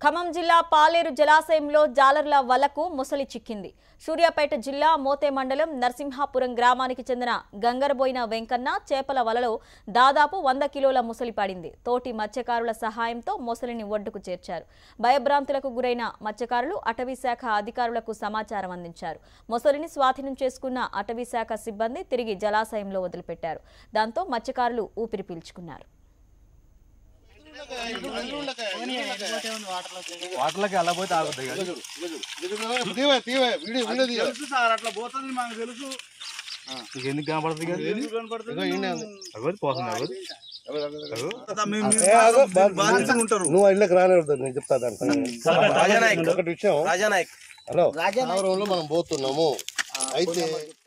ఖమ్మం జిల్లా పాలేరు జలాశయంలో జాలర్ల వలకు మొసలి చిక్కింది సూర్యాపేట జిల్లా మోతే మండలం నరసింహాపురం గ్రామానికి చెందిన గంగరబోయిన వెంకన్న చేపల వలలో దాదాపు వంద కిలోల మొసలి పడింది తోటి మత్స్యకారుల సహాయంతో మొసలిని ఒడ్డుకు చేర్చారు భయభ్రాంతులకు గురైన మత్స్యకారులు అటవీ శాఖ అధికారులకు సమాచారం అందించారు మొసలిని స్వాధీనం చేసుకున్న అటవీ శాఖ సిబ్బంది తిరిగి జలాశయంలో వదిలిపెట్టారు దాంతో మత్స్యకారులు ఊపిరి పీల్చుకున్నారు వాటర్లోకి అలా పోతే ఆగుతాయి కదా తీవే తీవే వీడియో వీడియో తీయ తెలుసు సార్ అట్లా పోతుంది మాకు తెలుసు నీకు ఎందుకు కనపడుతుంది కదా ఎందుకు కనపడుతుంది? ఇగో ఈయనే ఉంది. అగోది పోతుంది అగోది అగో. కదా, మేము- మేము ఏ, ఆగు, బాధ్యత- బాధ్యతగా ఉంటారు నువ్వు ఇళ్ళకి రానివ్వద్దు నేను చెప్తా దాంట్లో ఒకటి విషయం రాజానాయక్ హలో ఆ రోజులో మనం పోతున్నాము అయితే